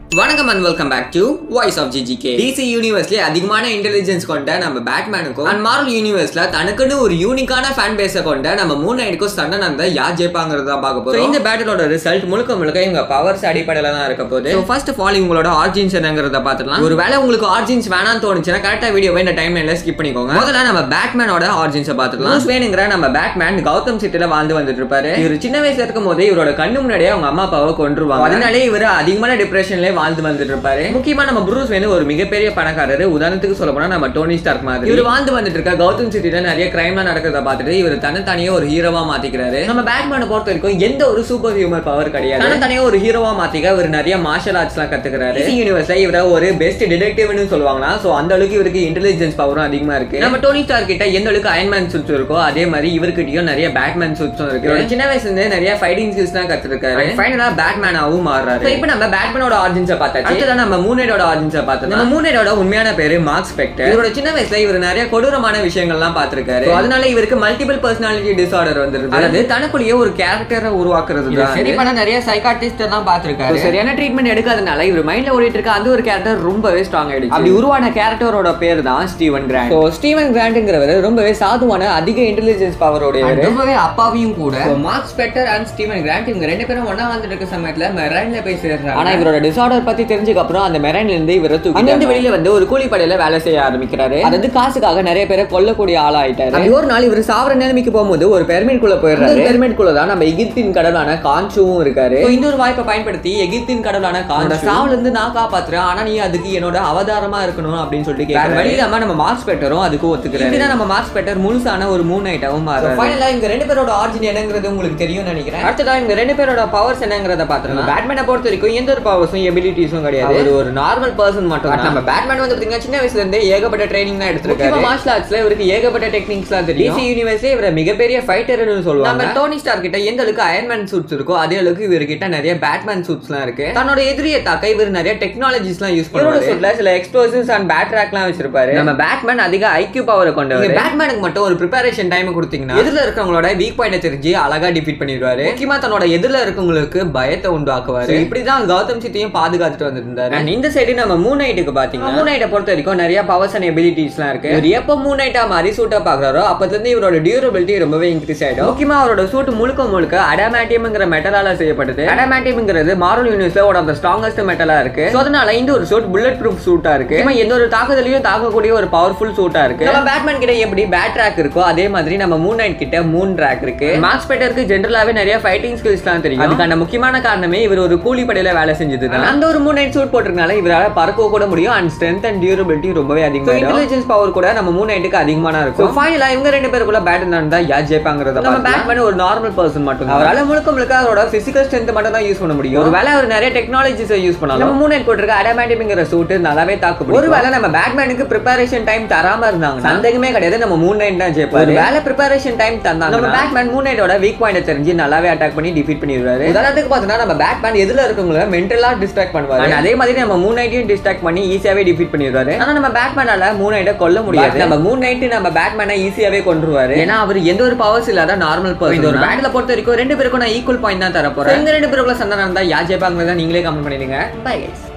வணக்கம் and welcome back to voice of GGK DC யூனிவர்ஸ்ல அதிகமான இன்டெலிஜென்ஸ் கொண்ட நம்ம பேட்மேனுக்கும் அண்ட் மார்வல் யூனிவர்ஸ்ல தனக்குன்னு ஒரு யூனிக்கான ஃபேன் பேஸை கொண்ட நம்ம மூணு நைட்டுக்கும் சண்டன் அந்த யார் ஜெயிப்பாங்கிறது தான் பார்க்க போறோம் இந்த பேட்டிலோட ரிசல்ட் முழுக்க முழுக்க இவங்க பவர்ஸ் அடிப்படையில தான் இருக்க போகுது ஃபர்ஸ்ட் ஆஃப் ஆல் இவங்களோட ஆர்ஜின்ஸ் என்னங்கிறத பார்த்துக்கலாம் ஒரு வேளை உங்களுக்கு ஆர்ஜின்ஸ் வேணாம்னு தோணுச்சுன்னா கரெக்டா வீடியோவை இந்த டைம் லைன்ல ஸ்கிப் பண்ணிக்கோங்க முதல்ல நம்ம பேட்மேனோட ஆர்ஜின்ஸை பார்த்துக்கலாம் ப்ரூஸ் வேணுங்கிற நம்ம பேட்மேன் கௌதம் சிட்டில வாழ்ந்து வந்துட்டு இருப்பாரு இவர் சின்ன வயசுல இருக்கும் போதே இவரோட கண்ணு முன்னாடியே அவங்க அம்மா அப்பாவை கொண்டுருவாங்க அதனாலே இவர் அதிகமான டிப்ரெஷன்ல வாழ்ந்து வந்துட்டு இருப்பாரு முக்கியமா நம்ம ப்ரூஸ் வேணும் ஒரு மிகப்பெரிய பணக்காரரு உதாரணத்துக்கு சொல்ல போனா நம்ம டோனி ஸ்டார்க் மாதிரி இவர் வாழ்ந்து வந்துட்டு இருக்க கௌதம் சிட்டில நிறைய கிரைம்லாம் நடக்கிறத பார்த்துட்டு இவர் தனித்தனியே ஒரு ஹீரோவா மாத்திக்கிறாரு நம்ம பேட்மேனை பொறுத்த வரைக்கும் எந்த ஒரு சூப்பர் ஹியூமர் பவர் கிடையாது தனித்தனியே ஒரு ஹீரோவா மாத்திக்க இவர் நிறைய மார்ஷல் ஆர்ட்ஸ் எல்லாம் கத்துக்கிறாரு யூனிவர்ஸ்ல இவர ஒரு பெஸ்ட் டிடெக்டிவ்னு சொல்லுவாங்களா சோ அந்த அளவுக்கு இவருக்கு இன்டெலிஜென்ஸ் பவரும் அதிகமா இருக்கு நம்ம டோனி ஸ்டார் கிட்ட எந்த அளவுக்கு அயன்மேன் சுட்ஸ் இருக்கோ அதே மாதிரி இவர்கிட்டயும் நிறைய பேட்மேன் சுட்ஸும் இருக்கு இவர் சின்ன வயசுல இருந்தே நிறைய ஃபைட்டிங் ஸ்கில்ஸ் தான் கத்துருக்காரு ஃபைனலா பேட்மேனாவும் மாறுறாரு இப்போ நம்ம பேட்மேனோட ஆர்ஜின்ஸை பார்த்தாச்சு அடுத்ததான் நம்ம மூனேடோட ஆர்ஜின்ஸை பார்த்தோம் நம்ம மூனேடோட உண்மையான பேரு மார்க் ஸ்பெக்டர் இவரோட சின்ன வயசுல இவர் நிறைய கொடூரமான விஷயங்கள்லாம் பார்த்திருக்காரு So, அதனால இவருக்கு மல்டிபிள் பர்சனாலிட்டி டிசார்டர் வந்துருது அதாவது தனக்குள்ளேயே ஒரு கேரக்டரை உருவாக்குறது தான் சரி பண்ண நிறைய சைக்காட்டிஸ்ட் எல்லாம் பார்த்திருக்காரு சரியான ட்ரீட்மெண்ட் எடுக்காதனால இவர் மைண்ட்ல ஓடிட்டு இருக்க அந்த ஒரு கேரக்டர் ரொம்பவே ஸ்ட்ராங் ஆயிடுச்சு அப்படி உருவான கேரக்டரோட பேர் தான் ஸ்டீவன் கிராண்ட் ஸோ ஸ்டீவன் கிராண்ட்ங்கிறவர் ரொம்பவே சாதுவான அதிக இன்டெலிஜென்ஸ் பவரோடையவர் ரொம்பவே அப்பாவியும் கூட Marc Spector and Steven Grant இவங்க ரெண்டு பேரும் ஒண்ணா வந்துட்டு இருக்க சமயத்துல மெரைன்ல போய் சேர்றாங்க ஆனா இவரோட டிசார்டர் பத்தி தெரிஞ்சுக்க அப்புறம் அந்த மெரைன்ல இருந்து இவரை தூக்கி அங்கிருந்து வெளியில வந்து ஒரு கூலிப்படையில வேலை செய்ய ஆரம்பிக்கிறாரு அதாவது காசுக்காக நிறைய பேரை கொல்லக்கூடிய ஆளாயிட்டாரு அப்படி ஒரு நாள் இவர் சாவர நிலைமைக்கு போகும்போது ஒரு பெர்மிட் குள்ள போயிடுறாரு பெர்மிட் குள்ள தான் நம்ம எகிப்தின் கடவுளான கான்சுவும் இருக்காரு So, இந்த ஒரு வாய்ப்பை பயன்படுத்தி எகிப்தின் கடவுளான கான்சு சாவுல இருந்து நான் காப்பாத்துறேன் ஆனா நீ அதுக்கு என்னோட அவதாரமா இருக்கணும் அப்படின்னு சொல்லிட்டு கேட்கறாரு வழி இல்லாம நம்ம மார்க் ஸ்பெக்டரும் அதுக்கு ஒத்துக்கிறாரு இப்படிதான் நம்ம மார்க் ஸ்பெக்டர் முழுசான ஒரு மூணு ஐட்டமும் மாறுறாரு ஃபைனலா இங்க ரெண்டு பேரோட ஆரிஜின் என்னங்கிறது உங்களுக்கு தெரியும் நினைக்கிறேன் அடுத்ததா இங்க ரெண்டு பேரோட பவர்ஸ் என்னங்கிறத பாத்துக்கலாம் பேட்மேனை பொறுத்த வரைக்கும் எந்த ஒரு பவர்ஸும் எபிலிட்டிஸும் கிடையாது அவர் ஒரு நார்மல் பர்சன் மட்டும் தான். நம்ம பேட்மேன் வந்து பாத்தீங்கன்னா சின்ன வயசுல இருந்தே ஏகப்பட்ட ட்ரைனிங் தான் எடுத்திருக்காரு மார்ஷல் ஆர்ட்ஸ்ல இவருக்கு ஏகப்பட்ட டெக்னிக்ஸ்லாம் தெரியும் டிசி யூனிவர்ஸே இவர மிகப்பெரிய ஃபைட்டர்னு சொல்லுவாங்க நம்ம டோனி ஸ்டார் கிட்ட எந்த அளவுக்கு அயன்மேன் சூட்ஸ் இருக்கோ அதே அளவுக்கு இவர்கிட்ட நிறைய பேட்மேன் சூட்ஸ்லாம் இருக்கு தன்னோட எதிரியை தாக்க இவர் நிறைய டெக்னாலஜிஸ்லாம் யூஸ் பண்ணுவாரு சூட்ல சில எக்ஸ்ப்ளோசிவ்ஸ் அண்ட் பேட் ட்ராக்லாம் வச்சிருப்பாரு நம்ம பேட்மேன் அதிக ஐக்யூ பவரை கொண்டவர் பேட்மேனுக்கு மட்டும் ஒரு ப்ரிப்பரேஷன் டைம் கொடுத்தீங்கன்னா எதிரில் இருக்கவங்களோட வீக் பாயிண்ட் தெரிஞ்சு அழகா டிஃபீட் பண்ணிடுவாரு முக்கியமா தன்னோட எதிரில் இருக்கவங்களுக்கு பயத்தை உண்டாக்குவாரு இப்படிதான் கௌதம் சித்தையும் பாதுகாத்துட்டு வந்திருந்தாரு And இந்த சைடு நம்ம மூணு நைட்டுக்கு பாத்தீங்கன்னா மூணு நைட்டை பொறுத்த வரைக்கும் நிறைய பவர்ஸ் அண்ட் எபிலிட்டிஸ்லாம் இருக்கு இவர் எப்போ மூணு நைட்டா மாதிரி சூட்டை பாக்குறாரோ அப்பத்துல இருந்து இவரோட டியூரபிலிட்டி ரொம்பவே இன்க்ரீஸ் ஆயிடும் முக்கியமா அவரோட சூட் முழுக்க முழுக்க அடாமேட்டியம்ங்கிற மெட்டலால செய்யப்பட்டது அடாமேட்டியம்ங்கிறது மாரல் யூனிவர்ஸ்ல ஒன் ஆஃப் த ஸ்ட்ராங்கஸ்ட் மெட்டலா இருக்கு So, அதனால இந்த ஒரு சூட் புல்லட் ப்ரூஃப் சூட்டா இருக்கு சும்மா எந்த ஒரு தாக்குதலையும் தாக்கக்கூடிய ஒரு பவர்ஃபுல் சூட்டா இருக்கு நம்ம பேட்மேன் கிட்ட எப்படி பேட் ட்ராக் இருக்கோ அதே மாதிரி நம்ம மூன் நைட் கிட்ட மூன் ட்ராக் இருக்கு மார்க்ஸ் பெட்டருக்கு ஜென்ரலாவே நிறைய ஃபைட்டிங் ஸ்கில்ஸ்லாம் தெரியும் அதுக்கான முக்கியமான காரணமே இவர் ஒரு கூலி படையில வேலை செஞ்சது அந்த ஒரு மூன் நைட் சூட் போட்டிருக்கனால இவரால பறக்க கூட முடியும் அண்ட் ஸ்ட்ரென்த் அண்ட் டியூரபிலிட்டி ரொம்பவே அதிகமா இன்டெலிஜென்ஸ் பவர் கூட நம்ம மூணு நைட்டுக்கு அதிகமான இருக்கும் ஃபைனலா இவங்க ரெண்டு பேருக்குள்ள பேட் இருந்தா யார் ஜெயிப்பாங்கிறத நம்ம பேட்மேன் ஒரு நார்மல் பர்சன் மட்டும் அவரால முழுக்க முழுக்க அவரோட பிசிக்கல் ஸ்ட்ரென்த் மட்டும் தான் யூஸ் பண்ண முடியும் ஒருவேளை அவர் நிறைய டெக்னாலஜிஸ் யூஸ் பண்ணலாம் நம்ம மூணு நைட் போட்டிருக்க அடாமேட்டிங்கிற சூட் நல்லாவே தாக்கு ஒருவேளை நம்ம பேட்மேனுக்கு ப்ரிப்பரேஷன் டைம் தராம இருந்தாங்க சந்தேகமே கிடையாது நம்ம மூணு நைட் தான் ஜெயிப்பாரு ஒரு வேலை ப்ரிப்பரேஷன் டைம் தந்தாங்க நம்ம பேட்மேன் மூணு நைட்டோட வீக் பாயிண்ட் தெரிஞ்சு நல்லாவே அட்டாக் பண்ணி டிஃபீட் பண்ணிடுவாரு உதாரணத்துக்கு பார்த்தோம்னா நம்ம பேட்மேன் எதுல இருக்கவங்கள மென்டலா டிஸ்ட்ராக்ட் பண்ணுவாரு And அதே மாதிரி நம்ம மூணு நைட்டையும் டிஸ்ட்ராக்ட் பண்ணி ஈஸியாவே டிஃபீட் பண்ணிடுவாரு ஆனா நம்ம பேட்மேனால மூணு நைட்டை கொல்ல முடியாது நம்ம மூணு நைட்டு நம்ம பேட்மேனை ஈஸியாவே கொண்டுருவாரு ஏன்னா அவர் எந்த ஒரு பவர்ஸ் இல்லாத நார்மல் பர்சன் இந்த ஒரு பேட்ல பொறுத்த வரைக்கும் ரெண்டு பேருக்கும் நான் ஈக்குவல் பாயிண்ட் தான் தர போறேன் இந்த ரெண்டு பேருக்குள்ள சண்டை நடந்தா யார் ஜெயிப்பாங்கிறத நீங்களே கமெண்ட் பண்ணிடுங்க பை